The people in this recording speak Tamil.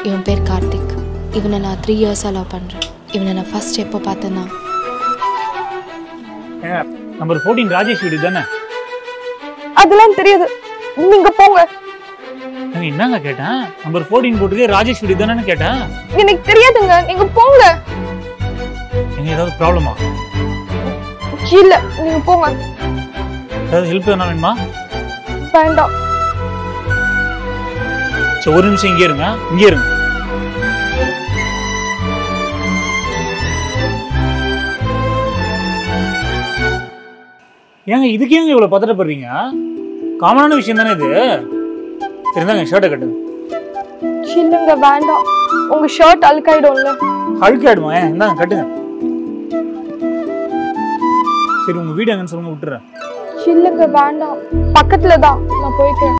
இவன் பேர் கார்த்திக் இவனை நான் த்ரீ இயர்ஸாக லவ் பண்ணுறேன் இவனை நான் ஃபர்ஸ்ட் எப்போ பார்த்தேன்னா ஏங்க நம்பர் ஃபோர்டீன் ராஜேஷ் வீடு தானே அதெல்லாம் தெரியாது நீங்க போங்க ஏங்க, என்னங்க கேட்டேன் நம்பர் ஃபோர்டீன் போட்டுக்கு ராஜேஷ் வீடு தானேன்னு கேட்டேன் எனக்கு தெரியாதுங்க நீங்க போங்க எங்க ஏதாவது ப்ராப்ளமா இல்ல நீங்க போங்க ஏதாவது ஹெல்ப் எதனா வேணுமா வேண்டாம் சரி ஒரு நிமிஷம் இங்கே இருங்க இங்கே இருங்க ஏங்க இதுக்கு ஏங்க இவ்வளவு பதட்டப்படுறீங்க காமனான விஷயம் தானே இது தெரிந்தாங்க ஷர்ட்டை கட்டுங்க இல்லைங்க வேண்டாம் உங்க ஷர்ட் அழுக்காயிடும்ல அழுக்காயிடுமா ஏன் இந்தாங்க கட்டுங்க சரி உங்க வீடு எங்கன்னு சொல்லுங்க விட்டுறேன் இல்லைங்க வேண்டாம் பக்கத்துல தான் நான் போய்க்கிறேன்